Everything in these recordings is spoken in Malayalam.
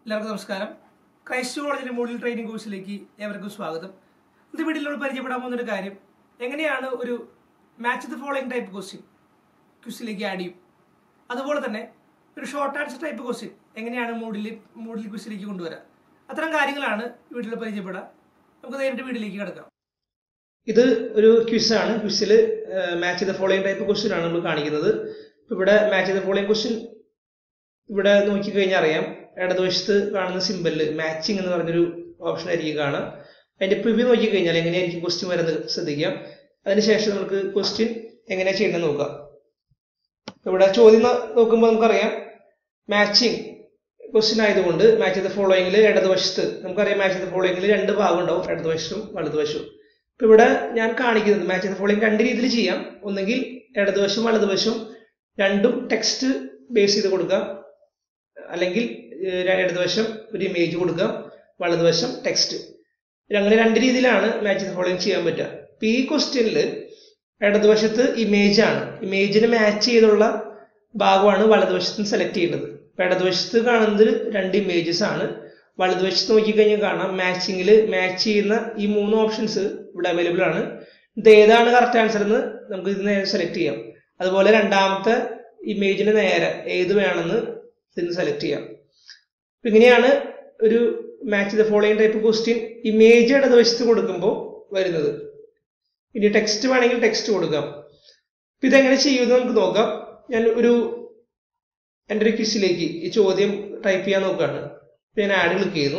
എല്ലാവർക്കും നമസ്കാരം ക്രൈസ്റ്റ് കോളേജിലെ മോഡൽ ട്രെയിനിങ് കോഴ്സിലേക്ക് ഏവർക്കും സ്വാഗതം ഇത് വീട്ടിലോട് പരിചയപ്പെടാൻ പോകുന്ന ഒരു കാര്യം എങ്ങനെയാണ് ഒരു match the following type question ക്വിസിലേക്ക് ആഡ് ചെയ്യും അതുപോലെ തന്നെ ഒരു ഷോർട്ട് ആൻസർ ടൈപ്പ് ക്വസ്റ്റ്യൻ എങ്ങനെയാണ് മൂഡിൽ മൂഡിൽ ക്വിസിലേക്ക് കൊണ്ടുവരിക അത്തരം കാര്യങ്ങളാണ് വീട്ടിൽ പരിചയപ്പെടുക നമുക്ക് നേരിട്ട് വീട്ടിലേക്ക് കിടക്കാം ഇത് ഒരു ക്വിസാണ് ക്വിസിൽ match the following type question ആണ് നമ്മൾ കാണിക്കുന്നത് ഇപ്പൊ ഇവിടെ മാച്ച് ദ ഫോളോയിങ് ക്വസ്റ്റ്യൻ ഇവിടെ നോക്കിക്കഴിഞ്ഞാൽ അറിയാം ഇടതുവശത്ത് കാണുന്ന സിമ്പലിൽ മാച്ചിങ് എന്ന് പറഞ്ഞൊരു ഓപ്ഷൻ ആയിരിക്കും കാണാം അതിന്റെ പ്രിവ്യൂ നോക്കിക്കഴിഞ്ഞാൽ എങ്ങനെയായിരിക്കും ക്വസ്റ്റ്യൻ വരുന്നത് ശ്രദ്ധിക്കാം അതിനുശേഷം നമുക്ക് ക്വസ്റ്റ്യൻ എങ്ങനെയാ ചെയ്യണമെന്ന് നോക്കാം ഇവിടെ ചോദ്യം നോ- നോക്കുമ്പോൾ നമുക്കറിയാം മാച്ചിങ് ക്വസ്റ്റ്യൻ ആയതുകൊണ്ട് മാച്ച് ദ ഫോളോയിങ്ങിൽ ഇടതുവശത്ത് നമുക്കറിയാം മാച്ച് ദ ഫോളോയിങ്ങിൽ രണ്ട് ഭാഗം ഉണ്ടാവും ഇടതുവശവും വലതുവശവും ഇപ്പൊ ഇവിടെ ഞാൻ കാണിക്കുന്നത് മാച്ച് ദ ഫോളോയിങ് രണ്ട് രീതിയിൽ ചെയ്യാം ഒന്നെങ്കിൽ ഇടതുവശം വലതുവശം രണ്ടും ടെക്സ്റ്റ് ബേസ് ചെയ്ത് കൊടുക്കാം അല്ലെങ്കിൽ ഏഹ്, ഇടതുവശം ഒരു ഇമേജ് കൊടുക്കാം വലതുവശം ടെക്സ്റ്റ് അങ്ങനെ രണ്ട് രീതിയിലാണ് മാച്ച് ദ ഫോളോയിങ് ചെയ്യാൻ പറ്റുക ഇപ്പൊ ഈ ക്വസ്റ്റ്യനിൽ ഇടതുവശത്ത് ഇമേജ് ആണ് ഇമേജിന് മാച്ച് ചെയ്തുള്ള ഭാഗമാണ് വലതുവശത്ത് സെലക്ട് ചെയ്യുന്നത് ഇപ്പൊ ഇടതുവശത്ത് കാണുന്നത് രണ്ട് ഇമേജസ് ആണ് വലതുവശത്ത് നോക്കിക്കഴിഞ്ഞാൽ കാണാം മാച്ചിങ്ങിൽ മാച്ച് ചെയ്യുന്ന ഈ മൂന്ന് ഓപ്ഷൻസ് ഇവിടെ അവൈലബിൾ ആണ് ഇത് ഏതാണ് കറക്റ്റ് ആൻസർ എന്ന് നമുക്ക് ഇത് നേരെ സെലക്ട് ചെയ്യാം അതുപോലെ രണ്ടാമത്തെ ഇമേജിന് നേരെ ഏത് വേണമെന്ന് ഇതിന് സെലക്ട് ചെയ്യാം അപ്പൊ ഇങ്ങനെയാണ് ഒരു match the following type question image ഇടതുവശത്ത് കൊടുക്കുമ്പോൾ വരുന്നത് ഇനി ടെക്സ്റ്റ് വേണമെങ്കിൽ ടെക്സ്റ്റ് കൊടുക്കാം അപ്പൊ ഇതെങ്ങനെ ചെയ്യുമെന്ന് നമുക്ക് നോക്കാം ഞാൻ ഒരു എൻ്റെ ഒരു ക്വിസിലേക്ക് ഈ ചോദ്യം ടൈപ്പ് ചെയ്യാൻ നോക്കുകയാണ് അപ്പൊ ഞാൻ ആഡ് ക്ലിക്ക് ചെയ്യുന്നു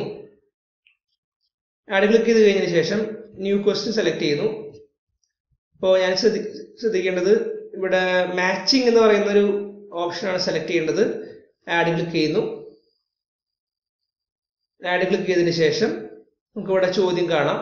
ആഡ് ക്ലിക്ക് ചെയ്ത് കഴിഞ്ഞതിന് ശേഷം ന്യൂ ക്വസ്റ്റ്യൻ സെലക്ട് ചെയ്യുന്നു അപ്പോൾ ഞാൻ ശ്രദ്ധി ശ്രദ്ധിക്കേണ്ടത് ഇവിടെ മാച്ചിങ് എന്ന് പറയുന്ന ഒരു ഓപ്ഷനാണ് സെലക്ട് ചെയ്യേണ്ടത് ആഡ് ക്ലിക്ക് ചെയ്യുന്നു ആഡ് ക്ലിക്ക് ചെയ്തതിന് ശേഷം നമുക്ക് ഇവിടെ ചോദ്യം കാണാം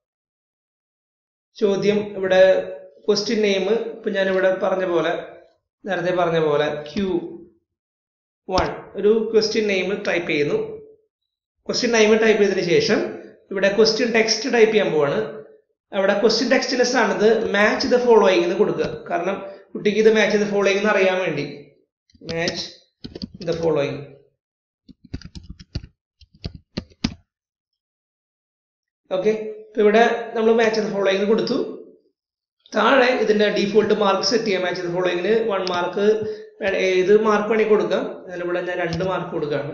ചോദ്യം ഇവിടെ ക്വസ്റ്റ്യൻ നെയിം ഇപ്പൊ ഞാൻ ഇവിടെ പറഞ്ഞ പോലെ നേരത്തെ പറഞ്ഞ പോലെ ക്യൂ വൺ ഒരു ക്വസ്റ്റ്യൻ നെയിം ടൈപ്പ് ചെയ്യുന്നു ക്വസ്റ്റ്യൻ നെയിം ടൈപ്പ് ചെയ്തതിന് ശേഷം ഇവിടെ ക്വസ്റ്റ്യൻ ടെക്സ്റ്റ് ടൈപ്പ് ചെയ്യാൻ പോവാണ് അവിടെ ക്വസ്റ്റ്യൻ ടെക്സ്റ്റിന്റെ സ്ഥാനത്ത് മാച്ച് ദ ഫോളോയിങ് എന്ന് കൊടുക്കുക കാരണം കുട്ടിക്ക് ഇത് മാച്ച് ദ ഫോളോയിങ് എന്ന് അറിയാൻ വേണ്ടി മാച്ച് ദ ഫോളോയിങ് ഓക്കെ ഇപ്പൊ ഇവിടെ നമ്മൾ മാച്ച് ദ ഫോളോയിങ് കൊടുത്തു താഴെ ഇതിന്റെ ഡീഫോൾട്ട് മാർക്ക് സെറ്റ് ചെയ്യാം മാച്ച് ദ ഫോളോയിങ്ങിന് വൺ മാർക്ക് ഏത് മാർക്ക് വേണമെങ്കിൽ കൊടുക്കാം അതിലിവിടെ ഞാൻ രണ്ട് മാർക്ക് കൊടുക്കുകയാണ്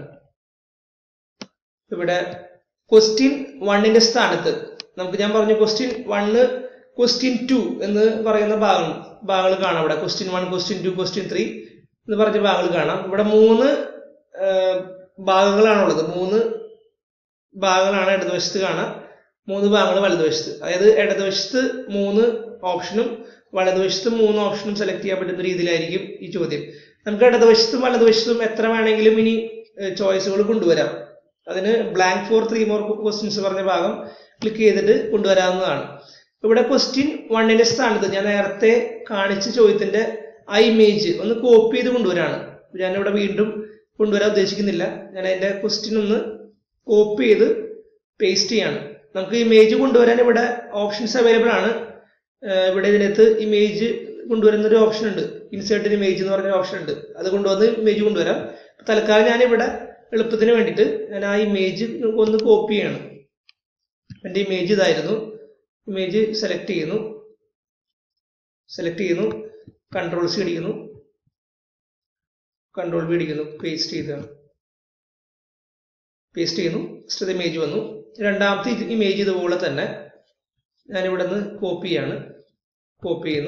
ഇവിടെ ക്വസ്റ്റ്യൻ വണ്ണിന്റെ സ്ഥാനത്ത് നമുക്ക് ഞാൻ പറഞ്ഞു ക്വസ്റ്റ്യൻ വണ്ണ് ക്വസ്റ്റ്യൻ ടു എന്ന് പറയുന്ന ഭാഗം ഭാഗങ്ങൾ കാണാം ഇവിടെ question one question two question three എന്ന് പറഞ്ഞ ഭാഗങ്ങൾ കാണാം ഇവിടെ മൂന്ന് ആഹ്, ഭാഗങ്ങളാണുള്ളത് മൂന്ന് ഭാഗങ്ങളാണ് ഇടതുവശത്ത് കാണാം മൂന്ന് ഭാഗങ്ങൾ വലതുവശത്ത് അതായത് ഇടതുവശത്ത് മൂന്ന് ഓപ്ഷനും വലതുവശത്ത് മൂന്ന് ഓപ്ഷനും സെലക്ട് ചെയ്യാൻ പറ്റുന്ന രീതിയിലായിരിക്കും ഈ ചോദ്യം നമുക്ക് ഇടതുവശത്തും വലതുവശത്തും എത്ര വേണമെങ്കിലും ഇനി ചോയ്സുകൾ കൊണ്ടുവരാം അതിന് blank for three more questions പറഞ്ഞ ഭാഗം ക്ലിക്ക് ചെയ്തിട്ട് കൊണ്ടുവരാവുന്നതാണ് ഇവിടെ ക്വസ്റ്റ്യൻ വണ്ണിന്റെ സ്ഥാനത്ത് ഞാൻ നേരത്തെ കാണിച്ച ചോദ്യത്തിന്റെ ആ ഇമേജ് ഒന്ന് കോപ്പി ചെയ്ത് കൊണ്ടുവരാണ് ഞാനിവിടെ വീണ്ടും കൊണ്ടുവരാൻ ഉദ്ദേശിക്കുന്നില്ല ഞാൻ അതിന്റെ ക്വസ്റ്റ്യൻ ഒന്ന് കോപ്പി ചെയ്ത് പേസ്റ്റ് ചെയ്യാണ് നമുക്ക് ഇമേജ് കൊണ്ടുവരാൻ ഇവിടെ ഓപ്ഷൻസ് അവൈലബിൾ ആണ് ഏഹ് ഇവിടെ ഇതിനകത്ത് ഇമേജ് കൊണ്ടുവരുന്ന ഒരു ഓപ്ഷൻ ഉണ്ട് ഇൻസേർട്ട് ഇമേജ് എന്ന് പറഞ്ഞ ഓപ്ഷൻ ഉണ്ട് അത് കൊണ്ടുവന്ന് ഇമേജ് കൊണ്ടുവരാം തൽക്കാലം ഞാൻ ഇവിടെ എളുപ്പത്തിന് വേണ്ടിയിട്ട് ഞാൻ ആ ഇമേജ് ഒന്ന് കോപ്പി ചെയ്യണം എൻ്റെ ഇമേജ് ഇതായിരുന്നു ഇമേജ് സെലക്ട് ചെയ്യുന്നു സെലക്ട് ചെയ്യുന്നു കൺട്രോൾ സി അടിക്കുന്നു കൺട്രോൾ ബി അടിക്കുന്നു പേസ്റ്റ് ചെയ്താണ് പേസ്റ്റ് ചെയ്യുന്നു ഫസ്റ്റ് ഇമേജ് വന്നു രണ്ടാമത്തെ ഇമേജ് ഇതുപോലെ തന്നെ ഞാൻ ഇവിടെ നിന്ന് കോപ്പി ചെയ്യാണ് കോപ്പി ചെയ്യുന്നു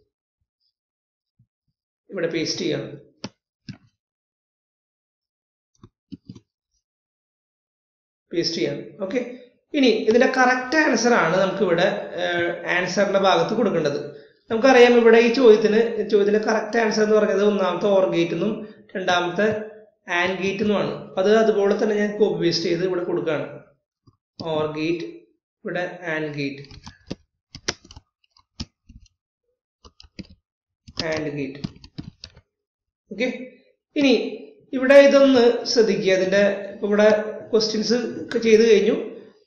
ഇവിടെ പേസ്റ്റ് ചെയ്യാണ് പേസ്റ്റ് ചെയ്യാണ് ഓക്കെ ഇനി ഇതിന്റെ കറക്റ്റ് ആൻസർ ആണ് നമുക്ക് ഇവിടെ ആൻസറിന്റെ ഭാഗത്ത് കൊടുക്കേണ്ടത് നമുക്കറിയാം ഇവിടെ ഈ ചോദ്യത്തിന് ചോദ്യത്തിന്റെ കറക്റ്റ് ആൻസർ എന്ന് പറഞ്ഞത് ഒന്നാമത്തെ ഓർ ഗേറ്റ് എന്നും രണ്ടാമത്തെ ആൻ ഗേറ്റ് എന്നുമാണ് അത് അതുപോലെ തന്നെ ഞാൻ കോപ്പി പേസ്റ്റ് ചെയ്ത് ഇവിടെ കൊടുക്കുകയാണ് ഓർ ഗേറ്റ് ഇവിടെ and gate and gate okay ഇനി ഇവിടെ ഇതൊന്ന് ശ്രദ്ധിക്കുക ഇതിന്റെ ഇപ്പൊ ഇവിടെ ക്വസ്റ്റ്യൻസ് ഒക്കെ ചെയ്ത് കഴിഞ്ഞു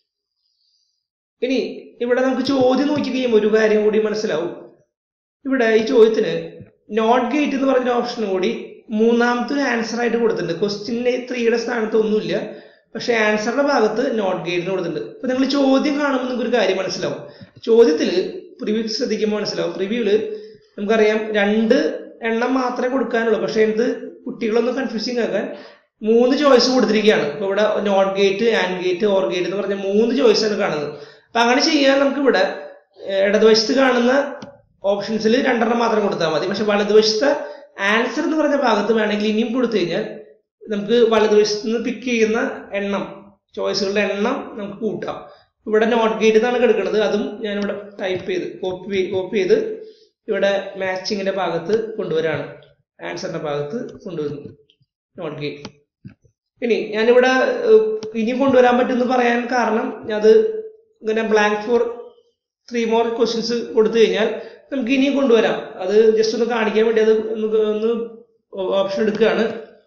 ഇനി ഇവിടെ നമുക്ക് ചോദ്യം നോക്കി കഴിയുമ്പോൾ ഒരു കാര്യം കൂടി മനസ്സിലാവും ഇവിടെ ഈ ചോദ്യത്തിന് നോട്ട് ഗേറ്റ് എന്ന് പറഞ്ഞ ഓപ്ഷൻ കൂടി മൂന്നാമത്തെ ഒരു ആൻസർ ആയിട്ട് കൊടുത്തിട്ടുണ്ട് ക്വസ്റ്റ്യൻ ത്രീയുടെ സ്ഥാനത്ത് ഒന്നുമില്ല പക്ഷെ ആൻസറിന്റെ ഭാഗത്ത് നോട്ട് ഗേറ്റിന് കൊടുത്തിട്ടുണ്ട് ഇപ്പൊ നിങ്ങൾ ചോദ്യം കാണുമ്പോൾ നിങ്ങൾക്ക് ഒരു കാര്യം മനസ്സിലാവും ചോദ്യത്തിൽ പ്രിവ്യൂ ശ്രദ്ധിക്കുമ്പോൾ മനസ്സിലാവും പ്രിവ്യൂല് നമുക്കറിയാം രണ്ട് എണ്ണം മാത്രമേ കൊടുക്കാനുള്ളൂ പക്ഷെ ഇത് കുട്ടികളൊന്നും കൺഫ്യൂസിങ് ആക്കാൻ മൂന്ന് ചോയ്സ് കൊടുത്തിരിക്കുകയാണ് ഇപ്പൊ ഇവിടെ not gate and gate or gate എന്ന് പറഞ്ഞ മൂന്ന് ചോയ്സ് ആണ് കാണുന്നത് അപ്പൊ അങ്ങനെ ചെയ്യാൻ നമുക്ക് ഇവിടെ ഏഹ്, ഇടതുവശത്ത് കാണുന്ന ഓപ്ഷൻസിൽ രണ്ടെണ്ണം മാത്രം കൊടുത്താൽ മതി പക്ഷെ വലതുവശത്തെ ആൻസർ എന്ന് പറഞ്ഞ ഭാഗത്ത് വേണമെങ്കിൽ ഇനിയും കൊടുത്തു കഴിഞ്ഞാൽ നമുക്ക് വലതുവശത്ത് നിന്ന് പിക്ക് ചെയ്യുന്ന എണ്ണം ചോയ്സുകളുടെ എണ്ണം നമുക്ക് കൂട്ടാം ഇവിടെ നോട്ട് ഗേറ്റ് എന്നാണ് കിടക്കുന്നത് അതും ഞാനിവിടെ ടൈപ്പ് ചെയ്ത് കോപ്പി കോപ്പി ചെയ്ത് ഇവിടെ മാച്ചിങ്ങിന്റെ ഭാഗത്ത് കൊണ്ടുവരാണ് ആൻസറിന്റെ ഭാഗത്ത് കൊണ്ടുവരുന്നു നോട്ട് ഗേറ്റ് ഇനി ഞാനിവിടെ ഏഹ്, ഇനിയും കൊണ്ടുവരാൻ പറ്റുമെന്ന് പറയാൻ കാരണം അത് ഇങ്ങനെ blank for three more questions കൊടുത്തു കഴിഞ്ഞാൽ നമുക്ക് ഇനിയും കൊണ്ടുവരാം അത് ജസ്റ്റ് ഒന്ന് കാണിക്കാൻ വേണ്ടി അത് ഒന്ന് ഒന്ന് ഓപ്ഷൻ എടുക്കുകയാണ്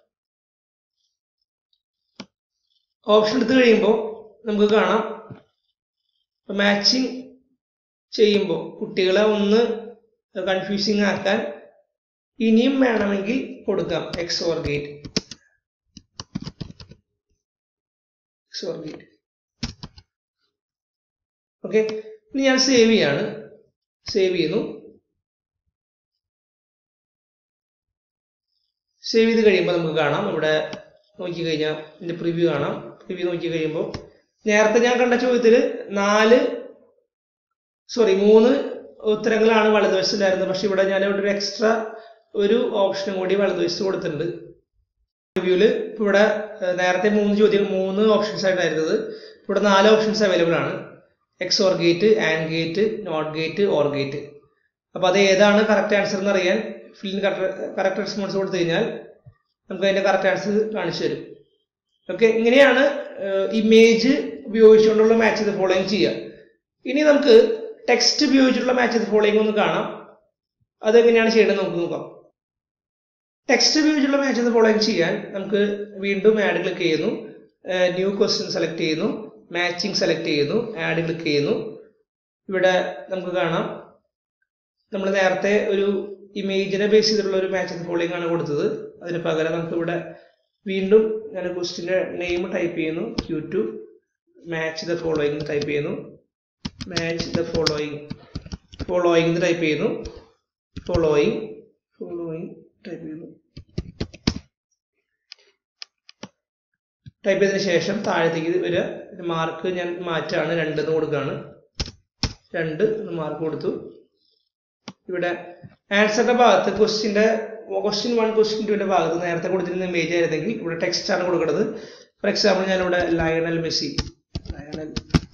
ഓപ്ഷൻ എടുത്തു കഴിയുമ്പോൾ നമുക്ക് കാണാം മാച്ചിങ് ചെയ്യുമ്പോൾ കുട്ടികളെ ഒന്ന് കൺഫ്യൂസിങ് ആക്കാൻ ഇനിയും വേണമെങ്കിൽ കൊടുക്കാം X or gate X or gate okay ഇനി ഞാൻ സേവ് ചെയ്യാണ് സേവ് ചെയ്യുന്നു സേവ് ചെയ്ത് കഴിയുമ്പോൾ നമുക്ക് കാണാം ഇവിടെ നോക്കി കഴിഞ്ഞാൽ ഇതിന്റെ പ്രിവ്യൂ കാണാം പ്രിവ്യൂ നോക്കി കഴിയുമ്പോൾ നേരത്തെ ഞാൻ കണ്ട ചോദ്യത്തിൽ നാല് സോറി മൂന്ന് ഉത്തരങ്ങളാണ് വലതുവശത്തുണ്ടായിരുന്നത് പക്ഷെ ഇവിടെ ഞാൻ ഇവിടെ ഒരു എക്സ്ട്രാ ഒരു ഓപ്ഷനും കൂടി വലതുവശത്ത് കൊടുത്തിട്ടുണ്ട് റിവ്യൂല് ഇപ്പൊ ഇവിടെ ഏഹ്, നേരത്തെ മൂന്ന് ചോദ്യങ്ങൾ മൂന്ന് ഓപ്ഷൻസ് ആയിട്ടായിരുന്നത് ഇവിടെ നാല് ഓപ്ഷൻസ് അവൈലബിൾ ആണ് X or gate and gate not gate or gate അപ്പൊ അത് ഏതാണ് കറക്റ്റ് ആൻസർ എന്ന് അറിയാൻ ഫില്ലിന് കറക്റ്റ് റെസ്പോൺസ് കൊടുത്തു കഴിഞ്ഞാൽ നമുക്ക് അതിന്റെ കറക്റ്റ് ആൻസർ കാണിച്ചു തരും ഓക്കെ ഇങ്ങനെയാണ് ഇമേജ് ഉപയോഗിച്ചുകൊണ്ടുള്ള മാച്ച് ഇത് ഫോളോയിങ് ചെയ്യുക ഇനി നമുക്ക് ടെക്സ്റ്റ് ഉപയോഗിച്ചുള്ള മാച്ച് ഇത് ഫോളോയിങ് ഒന്ന് കാണാം അതെങ്ങനെയാണ് ചെയ്യേണ്ടത് നമുക്ക് നോക്കാം ടെക്സ്റ്റ് ഉപയോഗിച്ചുള്ള മാച്ച് ഇത് ഫോളോയിങ് ചെയ്യാൻ നമുക്ക് വീണ്ടും ആഡ് ക്ലിക്ക് ചെയ്യുന്നു ന്യൂ ക്വസ്റ്റ്യൻ സെലക്ട് ചെയ്യുന്നു മാച്ചിങ് സെലക്ട് ചെയ്യുന്നു ആഡ് ക്ലിക്ക് ചെയ്യുന്നു ഇവിടെ നമുക്ക് കാണാം നമ്മൾ നേരത്തെ ഒരു ഇമേജിനെ ബേസ് ചെയ്തിട്ടുള്ള ഒരു മാച്ച് ഫോളോയിങ് ആണ് കൊടുത്തത് അതിന് പകരം നമുക്ക് ഇവിടെ വീണ്ടും ഞാൻ ക്വസ്റ്റിന്റെ നെയിം ടൈപ്പ് ചെയ്യുന്നു Q two match the following type ചെയ്യുന്നു match the following following type ചെയ്യുന്നു ഫോളോയിങ് ഫോളോയിങ് ടൈപ്പ് ചെയ്യുന്നു ടൈപ്പ് ചെയ്തതിന് ശേഷം താഴത്തേക്ക് വരിക മാർക്ക് ഞാൻ മാറ്റാണ് രണ്ടെന്ന് കൊടുക്കുകയാണ് രണ്ട് മാർക്ക് കൊടുത്തു ഇവിടെ ആൻസറിന്റെ ഭാഗത്ത് ക്വസ്റ്റിന്റെ ക്വസ്റ്റ്യൻ വൺ ക്വസ്റ്റ്യൻ ടുവിന്റെ ഭാഗത്ത് നേരത്തെ കൊടുത്തിരുന്ന ഇമേജ് ആയിരുന്നെങ്കിൽ ഇവിടെ ടെക്സ്റ്റ് ആണ് കൊടുക്കുന്നത് ഫോർ എക്സാമ്പിൾ ഞാൻ ഇവിടെ ലയണൽ മെസ്സി ലയണൽ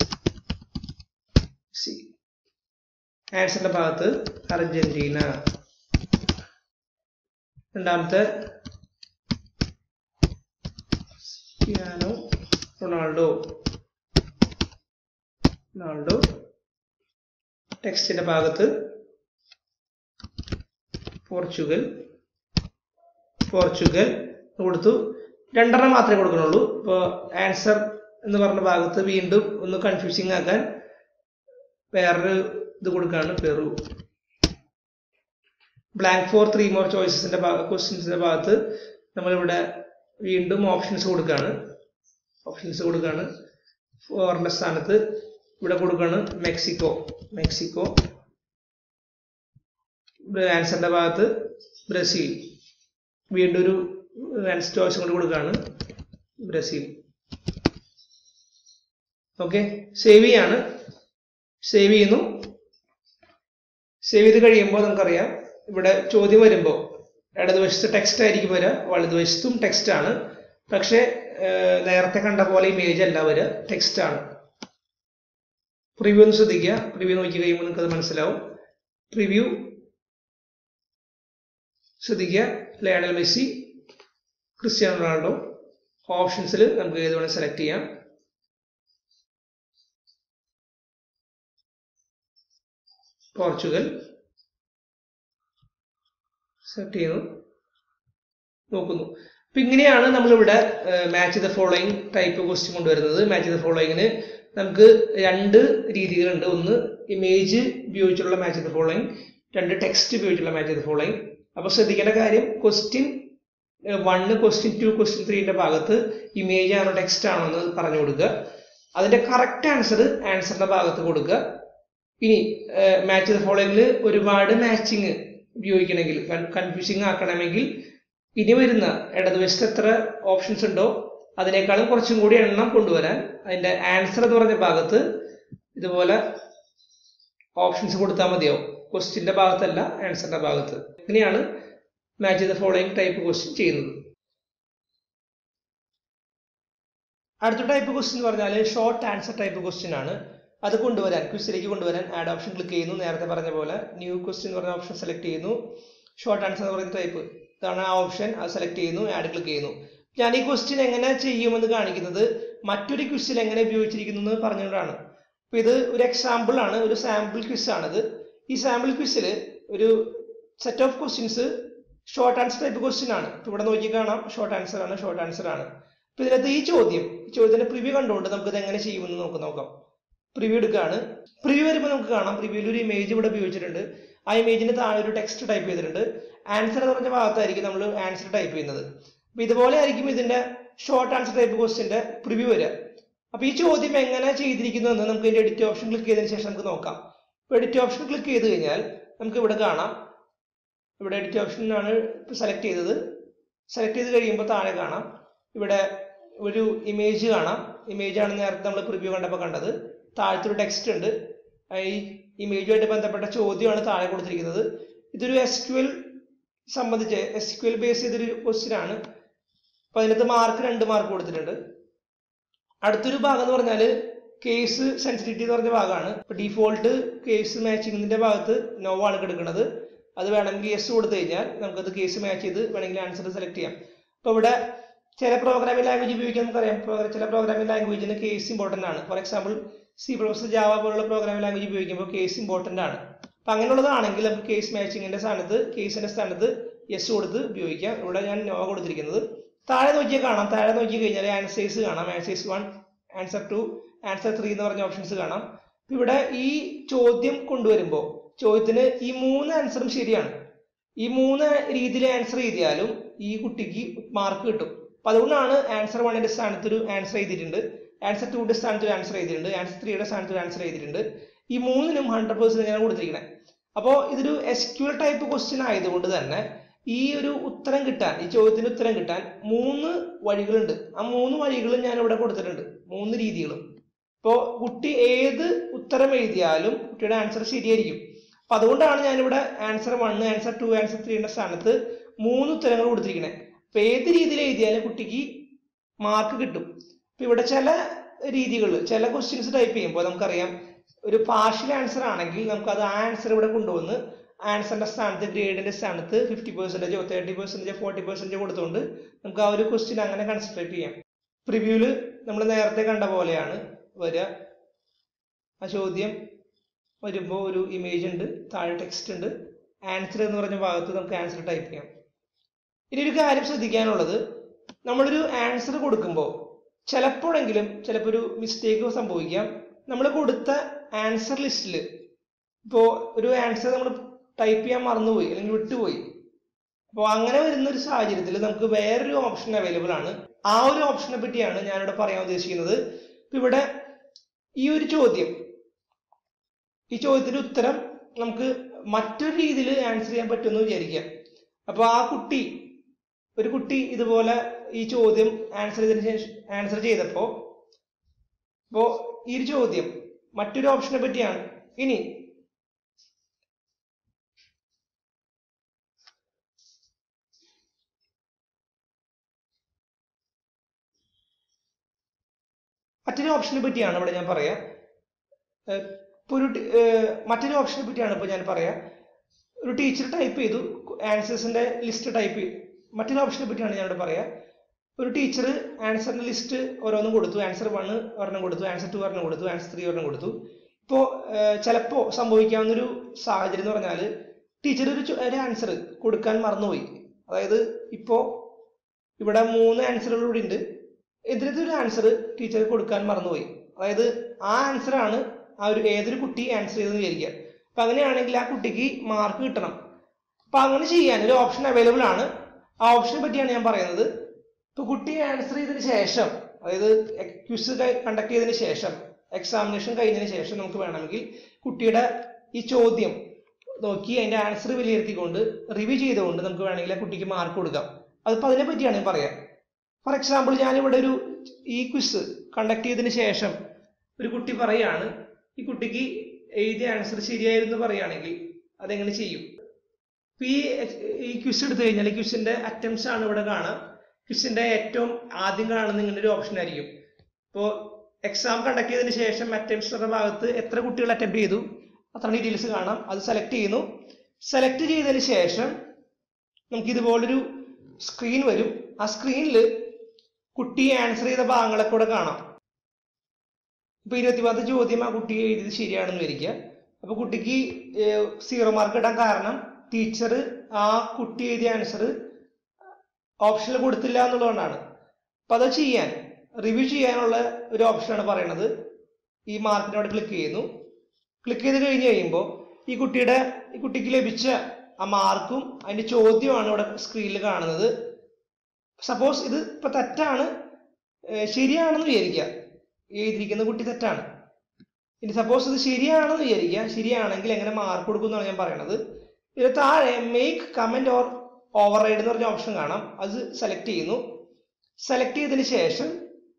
മെസ്സി ആൻസറിന്റെ ഭാഗത്ത് അർജന്റീന രണ്ടാമത്തെ ക്രിസ്ത്യാനോ റൊണാൾഡോ റൊണാൾഡോ ടെക്സ്റ്റിന്റെ ഭാഗത്ത് പോർച്ചുഗൽ പോർച്ചുഗൽ കൊടുത്തു രണ്ടെണ്ണം മാത്രമേ കൊടുക്കുന്നുള്ളൂ ഇപ്പോൾ ആൻസർ എന്ന് പറഞ്ഞ ഭാഗത്ത് വീണ്ടും ഒന്ന് കൺഫ്യൂസിങ് ആക്കാൻ വേറൊരു ഇത് കൊടുക്കാണ് Peru blank for three more ചോയ്സസിന്റെ ക്വസ്റ്റ്യൻസിന്റെ ഭാഗത്ത് നമ്മളിവിടെ വീണ്ടും ഓപ്ഷൻസ് കൊടുക്കുകയാണ് ഓപ്ഷൻസ് കൊടുക്കുകയാണ് ഫോറിന്റെ സ്ഥാനത്ത് ഇവിടെ കൊടുക്കുകയാണ് മെക്സിക്കോ മെക്സിക്കോ ആൻസറിന്റെ ഭാഗത്ത് ബ്രസീൽ വീണ്ടും ഒരു ആൻസർ ചോയ്സ് കൊണ്ട് കൊടുക്കുകയാണ് ബ്രസീൽ ഓക്കെ സേവ് ചെയ്യാണ് സേവ് ചെയ്യുന്നു സേവ് ചെയ്ത് കഴിയുമ്പോൾ നമുക്കറിയാം ഇവിടെ ചോദ്യം വരുമ്പോൾ ഇടതുവശത്ത് ടെക്സ്റ്റ് ആയിരിക്കും വരിക വലതുവശത്തും ടെക്സ്റ്റ് ആണ് പക്ഷെ ഏഹ്, നേരത്തെ കണ്ട പോലെ ഇമേജ് അല്ല വരിക ടെക്സ്റ്റ് ആണ് പ്രിവ്യൂ ഒന്ന് ശ്രദ്ധിക്കുക പ്രിവ്യൂ നോക്കി കഴിയുമ്പോൾ നിങ്ങൾക്ക് അത് മനസ്സിലാവും പ്രിവ്യൂ ശ്രദ്ധിക്കുക ലയണൽ മെസ്സി ക്രിസ്ത്യാനോ റൊണാൾഡോ ഓപ്ഷൻസിൽ നമുക്ക് ഏത് വേണമെങ്കിൽ സെലക്ട് ചെയ്യാം പോർച്ചുഗൽ സെലക്ട് ചെയ്യുന്നു നോക്കുന്നു അപ്പൊ ഇങ്ങനെയാണ് നമ്മളിവിടെ match the following type question കൊണ്ടുവരുന്നത് മാച്ച് ദ ഫോളോയിങ്ങിന് നമുക്ക് രണ്ട് രീതികളുണ്ട് ഒന്ന് ഇമേജ് ഉപയോഗിച്ചുള്ള മാച്ച് ദ ഫോളോയിങ് രണ്ട് ടെക്സ്റ്റ് ഉപയോഗിച്ചുള്ള മാച്ച് ദ ഫോളോയിങ് അപ്പൊ ശ്രദ്ധിക്കേണ്ട കാര്യം question one question two question ത്രീന്റെ ഭാഗത്ത് ഇമേജ് ആണോ ടെക്സ്റ്റ് ആണോ എന്ന് പറഞ്ഞു കൊടുക്കുക അതിന്റെ കറക്റ്റ് ആൻസർ ആൻസറിന്റെ ഭാഗത്ത് കൊടുക്കുക ഇനി മാച്ച് ദ ഫോളോയിങ്ങിൽ ഒരുപാട് മാച്ചിങ് ഉപയോഗിക്കണമെങ്കിൽ കൺഫ്യൂസിങ് ആക്കണമെങ്കിൽ ഇനി വരുന്ന ഇടതുവശത്ത് എത്ര ഓപ്ഷൻസ് ഉണ്ടോ അതിനേക്കാളും കുറച്ചും കൂടി എണ്ണം കൊണ്ടുവരാൻ അതിന്റെ ആൻസർ എന്ന് പറഞ്ഞ ഭാഗത്ത് ഇതുപോലെ ഓപ്ഷൻസ് കൊടുത്താൽ മതിയാവും ക്വസ്റ്റ്യന്റെ ഭാഗത്തല്ല ആൻസറിന്റെ ഭാഗത്ത് ഇങ്ങനെയാണ് match the following type question ചെയ്യുന്നത് അടുത്ത ടൈപ്പ് ക്വസ്റ്റ്യൻ എന്ന് പറഞ്ഞാൽ ഷോർട്ട് ആൻസർ ടൈപ്പ് ക്വസ്റ്റ്യൻ ആണ് അത് കൊണ്ടുവരാൻ ക്വസ്റ്റിലേക്ക് കൊണ്ടുവരാൻ ആഡ് ഓപ്ഷൻ ക്ലിക്ക് ചെയ്യുന്നു നേരത്തെ പറഞ്ഞ പോലെ ന്യൂ ക്വസ്റ്റ്യൻ എന്ന് പറഞ്ഞ ഓപ്ഷൻ സെലക്ട് ചെയ്യുന്നു ഷോർട്ട് ആൻസർ എന്ന് പറയുന്ന ടൈപ്പ് ഇതാണ് ആ ഓപ്ഷൻ അത് സെലക്ട് ചെയ്യുന്നു ആഡ് ക്ലിക്ക് ചെയ്യുന്നു ഞാൻ ഈ ക്വസ്റ്റ്യൻ എങ്ങനെ ചെയ്യുമെന്ന് കാണിക്കുന്നത് മറ്റൊരു ക്വസ്റ്റ്യൻ എങ്ങനെ ഉപയോഗിച്ചിരിക്കുന്നു എന്ന് പറഞ്ഞുകൊണ്ടാണ് അപ്പൊ ഇത് ഒരു എക്സാമ്പിൾ ആണ് ഒരു സാമ്പിൾ ക്വിസ് ആണിത് ഈ സാമ്പിൾ ക്വിസിൽ ഒരു set of questions short answer type question ആണ് ഇപ്പൊ ഇവിടെ നോക്കി കാണാം ഷോർട്ട് ആൻസർ ആണ് ഷോർട്ട് ആൻസർ ആണ് അപ്പൊ ഇതിനകത്ത് ഈ ചോദ്യം ഈ ചോദ്യത്തിന്റെ പ്രിവ്യൂ കണ്ടുകൊണ്ട് നമുക്ക് ഇത് എങ്ങനെ ചെയ്യുമെന്ന് നമുക്ക് നോക്കാം പ്രിവ്യൂ എടുക്കുകയാണ് പ്രിവ്യൂ വരുമ്പോൾ നമുക്ക് കാണാം പ്രിവ്യൂവിൽ ഒരു ഇമേജ് ഇവിടെ ഉപയോഗിച്ചിട്ടുണ്ട് ആ ഇമേജിന് താഴെ ഒരു ടെക്സ്റ്റ് ടൈപ്പ് ചെയ്തിട്ടുണ്ട് ആൻസർ എന്ന് പറഞ്ഞ ഭാഗത്തായിരിക്കും നമ്മൾ ആൻസർ ടൈപ്പ് ചെയ്യുന്നത് അപ്പൊ ഇതുപോലെ ആയിരിക്കും ഇതിന്റെ ഷോർട്ട് ആൻസർ ടൈപ്പ് ക്വസ്റ്റിന്റെ പ്രിവ്യൂ വരിക അപ്പൊ ഈ ചോദ്യം എങ്ങനെ ചെയ്തിരിക്കുന്നു എന്ന് നമുക്ക് ഇതിന്റെ എഡിറ്റ് ഓപ്ഷൻ ക്ലിക്ക് ചെയ്തതിനു ശേഷം നമുക്ക് നോക്കാം ഇപ്പൊ എഡിറ്റ് ഓപ്ഷൻ ക്ലിക്ക് ചെയ്ത് കഴിഞ്ഞാൽ നമുക്ക് ഇവിടെ കാണാം ഇവിടെ എഡിറ്റ് ഓപ്ഷനാണ് സെലക്ട് ചെയ്തത് സെലക്ട് ചെയ്ത് കഴിയുമ്പോൾ താഴെ കാണാം ഇവിടെ ഒരു ഇമേജ് കാണാം ഇമേജ് ആണ് നേരത്തെ നമ്മൾ പ്രിവ്യൂ കണ്ടപ്പോൾ കണ്ടത് താഴത്തൊരു ടെക്സ്റ്റ് ഉണ്ട് ഈ ഇമേജുമായിട്ട് ബന്ധപ്പെട്ട ചോദ്യമാണ് താഴെ കൊടുത്തിരിക്കുന്നത് ഇതൊരു എസ് ക്യു എൽ സംബന്ധിച്ച് എസ് ക്യു എൽ ബേസ് ചെയ്തൊരു ക്വസ്റ്റ്യൻ ആണ് അപ്പൊ അതിനകത്ത് മാർക്ക് രണ്ട് മാർക്ക് കൊടുത്തിട്ടുണ്ട് അടുത്തൊരു ഭാഗം എന്ന് പറഞ്ഞാൽ കേസ് സെൻസിറ്റിവിറ്റി എന്ന് പറഞ്ഞ ഭാഗമാണ് ഇപ്പൊ ഡിഫോൾട്ട് കേസ് മാച്ചിങ്ങിന്റെ ഭാഗത്ത് നോ ആണ് കിടക്കുന്നത് അത് വേണമെങ്കിൽ യെസ് കൊടുത്തു കഴിഞ്ഞാൽ നമുക്കത് കേസ് മാച്ച് ചെയ്ത് വേണമെങ്കിൽ ആൻസർ സെലക്ട് ചെയ്യാം അപ്പൊ ഇവിടെ ചില പ്രോഗ്രാമിംഗ് ലാംഗ്വേജ് ഉപയോഗിക്കാൻ നമുക്കറിയാം പ്രോ- ചില പ്രോഗ്രാമിംഗ് ലാംഗ്വേജിന് കേസ് ഇമ്പോർട്ടന്റ് ആണ് for example C plus Java പോലുള്ള പ്രോഗ്രാമിംഗ് ലാംഗ്വേജ് ഉപയോഗിക്കുമ്പോൾ കേസ് ഇമ്പോർട്ടന്റ് ആണ് അപ്പൊ അങ്ങനെയുള്ളതാണെങ്കിൽ നമുക്ക് കേസ് മാച്ചിങ്ങിന്റെ സ്ഥാനത്ത് കേസിന്റെ സ്ഥാനത്ത് യെസ് കൊടുത്ത് ഉപയോഗിക്കാം ഇവിടെ ഞാൻ നോ കൊടുത്തിരിക്കുന്നത് താഴെ നോക്കിയാൽ കാണാം താഴെ നോക്കി കഴിഞ്ഞാൽ ആൻസേഴ്സ് കാണാം answers one answer two answer three എന്ന് പറഞ്ഞ ഓപ്ഷൻസ് കാണാം അപ്പൊ ഇവിടെ ഈ ചോദ്യം കൊണ്ടുവരുമ്പോൾ ചോദ്യത്തിന് ഈ മൂന്ന് ആൻസറും ശരിയാണ് ഈ മൂന്ന് രീതിയിൽ ആൻസർ ചെയ്താലും ഈ കുട്ടിക്ക് മാർക്ക് കിട്ടും അപ്പൊ അതുകൊണ്ടാണ് ആൻസർ വണ്ണിന്റെ സ്ഥാനത്ത് ഒരു ആൻസർ ചെയ്തിട്ടുണ്ട് ആൻസർ ടുയുടെ സ്ഥാനത്ത് ഒരു ആൻസർ ചെയ്തിട്ടുണ്ട് ആൻസർ ത്രീയുടെ സ്ഥാനത്ത് ഒരു ആൻസർ ചെയ്തിട്ടുണ്ട് ഈ മൂന്നിനും ഹൺഡ്രഡ് പെർസെന്റ് ഞാൻ കൊടുത്തിരിക്കുന്നത് അപ്പോൾ ഇതൊരു എസ്ക്യൂൽ ടൈപ്പ് ക്വസ്റ്റ്യൻ ആയതുകൊണ്ട് തന്നെ ഈ ഒരു ഉത്തരം കിട്ടാൻ ഈ ചോദ്യത്തിന് ഉത്തരം കിട്ടാൻ മൂന്ന് വഴികളുണ്ട് ആ മൂന്ന് വഴികളും ഞാൻ ഇവിടെ കൊടുത്തിട്ടുണ്ട് മൂന്ന് രീതികളും ഇപ്പോൾ കുട്ടി ഏത് ഉത്തരം എഴുതിയാലും കുട്ടിയുടെ ആൻസർ ശരിയായിരിക്കും അപ്പൊ അതുകൊണ്ടാണ് ഞാനിവിടെ answer one answer two answer ത്രീയുടെ സ്ഥാനത്ത് മൂന്ന് ഉത്തരങ്ങൾ കൊടുത്തിരിക്കുന്നത് അപ്പൊ ഏത് രീതിയിൽ എഴുതിയാലും കുട്ടിക്ക് മാർക്ക് കിട്ടും അപ്പൊ ഇവിടെ ചില രീതികൾ ചില ക്വസ്റ്റ്യൻസ് ടൈപ്പ് ചെയ്യുമ്പോൾ നമുക്കറിയാം ഒരു പാർഷ്യൽ ആൻസർ ആണെങ്കിൽ നമുക്ക് അത് ആൻസർ ഇവിടെ കൊണ്ടുവന്ന് ആൻസറിന്റെ സ്ഥാനത്ത് ഗ്രേഡിന്റെ സ്ഥാനത്ത് ഫിഫ്റ്റി പെർസെന്റേജോ തേർട്ടി പെർസെന്റേജോ ഫോർട്ടി പെർസെന്റേജോ കൊടുത്തുകൊണ്ട് നമുക്ക് ആ ഒരു ക്വസ്റ്റ്യൻ അങ്ങനെ കൺസിഡർ ചെയ്യാം പ്രിവ്യൂല് നമ്മൾ നേരത്തെ കണ്ട പോലെയാണ് വരിക ആ ചോദ്യം വരുമ്പോൾ ഒരു ഇമേജ് ഉണ്ട് താഴെ ടെക്സ്റ്റ് ഉണ്ട് ആൻസർ എന്ന് പറഞ്ഞ ഭാഗത്ത് നമുക്ക് ആൻസർ ടൈപ്പ് ചെയ്യാം ഇനി ഒരു കാര്യം ശ്രദ്ധിക്കാനുള്ളത് നമ്മളൊരു ആൻസർ കൊടുക്കുമ്പോൾ ചിലപ്പോഴെങ്കിലും ചിലപ്പോൾ ഒരു മിസ്റ്റേക്ക് സംഭവിക്കാം നമ്മൾ കൊടുത്ത ആൻസർ ലിസ്റ്റിൽ ഇപ്പോൾ ഒരു ആൻസർ നമ്മൾ ടൈപ്പ് ചെയ്യാൻ മറന്നുപോയി അല്ലെങ്കിൽ വിട്ടുപോയി അപ്പോൾ അങ്ങനെ വരുന്ന ഒരു സാഹചര്യത്തിൽ നമുക്ക് വേറൊരു ഓപ്ഷൻ അവൈലബിൾ ആണ് ആ ഒരു ഓപ്ഷനെ പറ്റിയാണ് ഞാനിവിടെ പറയാൻ ഉദ്ദേശിക്കുന്നത് ഇപ്പൊ ഇവിടെ ഈ ഒരു ചോദ്യം ഈ ചോദ്യത്തിന്റെ ഉത്തരം നമുക്ക് മറ്റൊരു രീതിയിൽ ആൻസർ ചെയ്യാൻ പറ്റുമെന്ന് വിചാരിക്കാം അപ്പൊ ആ കുട്ടി ഒരു കുട്ടി ഇതുപോലെ ഈ ചോദ്യം ആൻസർ ചെയ്തതിനു ശേഷം ആൻസർ ചെയ്തപ്പോ അപ്പോ ഈ ഒരു ചോദ്യം മറ്റൊരു ഓപ്ഷനെ പറ്റിയാണ് ഇനി മറ്റൊരു ഓപ്ഷനെ പറ്റിയാണ് ഇവിടെ ഞാൻ പറയാ ഏഹ് ഇപ്പൊ ഒരു ടി- ഏഹ് മറ്റൊരു ഓപ്ഷനെ പറ്റിയാണ് ഇപ്പൊ ഞാൻ പറയാ ഒരു ടീച്ചർ ടൈപ്പ് ചെയ്തു ആൻസേഴ്സിന്റെ ലിസ്റ്റ് ടൈപ്പ് ചെയ്തു മറ്റൊരു ഓപ്ഷനെ പറ്റിയാണ് ഞാൻ ഇവിടെ പറയാ ഒരു ടീച്ചർ ആൻസറിന്റെ ലിസ്റ്റ് ഓരോന്നും കൊടുത്തു ആൻസർ വൺ ഒരെണ്ണം കൊടുത്തു ആൻസർ ടു ഒരെണ്ണം കൊടുത്തു ആൻസർ ത്രീ ഒരെണ്ണം കൊടുത്തു ഇപ്പോ ചിലപ്പോ സംഭവിക്കാവുന്ന ഒരു സാഹചര്യം എന്ന് പറഞ്ഞാൽ ടീച്ചർ ഒരു ചോ- ഒരു ആൻസർ കൊടുക്കാൻ മറന്നുപോയി അതായത് ഇപ്പോ ഇവിടെ മൂന്ന് ആൻസറുകൾ ഇവിടെ ഉണ്ട് ഇതിലത്തെ ഒരു ആൻസർ ടീച്ചർ കൊടുക്കാൻ മറന്നുപോയി അതായത് ആ ആൻസർ ആണ് ആ ഒരു ഏതൊരു കുട്ടി ആൻസർ ചെയ്തെന്ന് വിചാരിക്കുക അപ്പൊ അങ്ങനെയാണെങ്കിൽ ആ കുട്ടിക്ക് മാർക്ക് കിട്ടണം അപ്പൊ അങ്ങനെ ചെയ്യാൻ ഒരു ഓപ്ഷൻ അവൈലബിൾ ആണ് ആ ഓപ്ഷനെ പറ്റിയാണ് ഞാൻ പറയുന്നത് ഇപ്പൊ കുട്ടി ആൻസർ ചെയ്തതിന് ശേഷം അതായത് ക്വിസ് കണ്ടക്ട് ചെയ്തതിന് ശേഷം എക്സാമിനേഷൻ കഴിഞ്ഞതിന് ശേഷം നമുക്ക് വേണമെങ്കിൽ കുട്ടിയുടെ ഈ ചോദ്യം നോക്കി അതിന്റെ ആൻസർ വിലയിരുത്തിക്കൊണ്ട് റിവ്യൂ ചെയ്തുകൊണ്ട് നമുക്ക് വേണമെങ്കിൽ ആ കുട്ടിക്ക് മാർക്ക് കൊടുക്കാം അതിപ്പോ അതിനെ പറ്റിയാണ് ഞാൻ പറയാം ഫോർ എക്സാമ്പിൾ ഞാനിവിടെ ഒരു ഈ ക്വിസ് കണ്ടക്ട് ചെയ്തതിന് ശേഷം ഒരു കുട്ടി പറയാണ് ഈ കുട്ടിക്ക് എഴുതിയ ആൻസർ ശരിയായിരുന്നു പറയുകയാണെങ്കിൽ അതെങ്ങനെ ചെയ്യും ഇപ്പൊ ഈ ഈ ക്വിസ് എടുത്തു കഴിഞ്ഞാൽ ഈ ക്വിസിന്റെ അറ്റംപ്റ്റ്സ് ആണ് ഇവിടെ കാണാം ക്വിസിന്റെ ഏറ്റവും ആദ്യം കാണുന്ന ഇങ്ങനെ ഒരു ഓപ്ഷൻ ആയിരിക്കും ഇപ്പോൾ എക്സാം കണ്ടക്ട് ചെയ്തതിന് ശേഷം അറ്റംപ്റ്റ്സ് എന്ന ഭാഗത്ത് എത്ര കുട്ടികൾ അറ്റംപ്റ്റ് ചെയ്തു അത്ര ഡീറ്റെയിൽസ് കാണാം അത് സെലക്ട് ചെയ്യുന്നു സെലക്ട് ചെയ്തതിന് ശേഷം നമുക്ക് ഇതുപോലൊരു സ്ക്രീൻ വരും ആ സ്ക്രീനിൽ കുട്ടി ആൻസർ ചെയ്ത ഭാഗങ്ങളൊക്കെ കൂടെ കാണാം ഇപ്പൊ ഇരുപത്തിപത്ത് ചോദ്യം ആ കുട്ടി എഴുതിയത് ശരിയാണെന്ന് വിചാരിക്കുക അപ്പൊ കുട്ടിക്ക് സീറോ മാർക്ക് ഇടാൻ കാരണം ടീച്ചർ ആ കുട്ടി എഴുതിയ ആൻസർ ഓപ്ഷനിൽ കൊടുത്തില്ല എന്നുള്ളതുകൊണ്ടാണ് അപ്പൊ അത് ചെയ്യാൻ റിവ്യൂ ചെയ്യാനുള്ള ഒരു ഓപ്ഷനാണ് പറയുന്നത് ഈ മാർക്കിനോട് ക്ലിക്ക് ചെയ്യുന്നു ക്ലിക്ക് ചെയ്ത് കഴിഞ്ഞ് കഴിയുമ്പോൾ ഈ കുട്ടിയുടെ ഈ കുട്ടിക്ക് ലഭിച്ച ആ മാർക്കും അതിന്റെ ചോദ്യമാണ് ഇവിടെ സ്ക്രീനിൽ കാണുന്നത് സപ്പോസ് ഇത് ഇപ്പൊ തെറ്റാണ് ഏഹ് ശരിയാണെന്ന് വിചാരിക്കുക എഴുതിയിരിക്കുന്ന കുട്ടി തെറ്റാണ് ഇനി സപ്പോസ് ഇത് ശരിയാണെന്ന് വിചാരിക്കുക ശരിയാണെങ്കിൽ എങ്ങനെ മാർക്ക് കൊടുക്കും എന്നാണ് ഞാൻ പറയണത് ഇതിന് താഴെ make comment or override എന്ന് പറഞ്ഞ ഓപ്ഷൻ കാണാം അത് സെലക്ട് ചെയ്യുന്നു സെലക്ട് ചെയ്തതിന് ശേഷം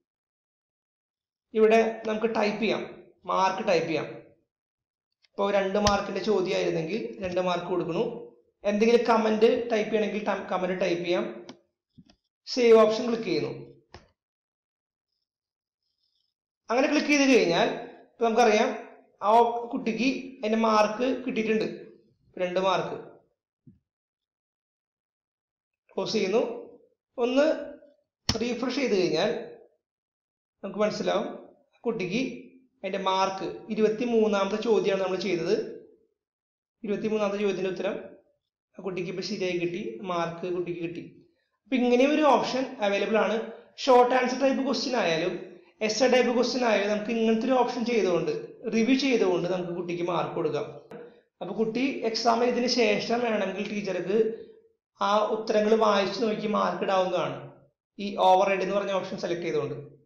ഇവിടെ നമുക്ക് ടൈപ്പ് ചെയ്യാം മാർക്ക് ടൈപ്പ് ചെയ്യാം ഇപ്പോൾ രണ്ട് മാർക്കിന്റെ ചോദ്യമായിരുന്നെങ്കിൽ രണ്ട് മാർക്ക് കൊടുക്കുന്നു എന്തെങ്കിലും കമന്റ് ടൈപ്പ് ചെയ്യണമെങ്കിൽ കമന്റ് ടൈപ്പ് ചെയ്യാം സേവ് ഓപ്ഷൻ ക്ലിക്ക് ചെയ്യുന്നു അങ്ങനെ ക്ലിക്ക് ചെയ്ത് കഴിഞ്ഞാൽ ഇപ്പൊ നമുക്കറിയാം ആ കുട്ടിക്ക് അതിന്റെ മാർക്ക് കിട്ടിയിട്ടുണ്ട് രണ്ട് മാർക്ക് ക്ലോസ് ചെയ്യുന്നു ഒന്ന് റീഫ്രഷ് ചെയ്ത് കഴിഞ്ഞാൽ നമുക്ക് മനസ്സിലാവും കുട്ടിക്ക് അതിന്റെ മാർക്ക് ഇരുപത്തി മൂന്നാമത്തെ ചോദ്യമാണ് നമ്മൾ ചെയ്തത് ഇരുപത്തി മൂന്നാമത്തെ ചോദ്യത്തിന്റെ ഉത്തരം ആ കുട്ടിക്ക് ഇപ്പൊ ശരിയായി കിട്ടി മാർക്ക് കുട്ടിക്ക് കിട്ടി അപ്പൊ ഇങ്ങനെ ഒരു ഓപ്ഷൻ അവൈലബിൾ ആണ് ഷോർട്ട് ആൻസർ ടൈപ്പ് ക്വസ്റ്റ്യൻ ആയാലും എസ് എ ടൈപ്പ് ക്വസ്റ്റ്യൻ ആയാലും നമുക്ക് ഇങ്ങനത്തെ ഒരു ഓപ്ഷൻ ചെയ്തുകൊണ്ട് റിവ്യൂ ചെയ്തുകൊണ്ട് നമുക്ക് കുട്ടിക്ക് മാർക്ക് കൊടുക്കാം അപ്പൊ കുട്ടി എക്സാം എഴുതിന് ശേഷം വേണമെങ്കിൽ ടീച്ചർക്ക് ആ ഉത്തരങ്ങൾ വായിച്ചു നോക്കി മാർക്ക് ഇടാവുന്നതാണ് ഈ ഓവർ റൈഡ് എന്ന് പറഞ്ഞ ഓപ്ഷൻ സെലക്ട് ചെയ്തുകൊണ്ട്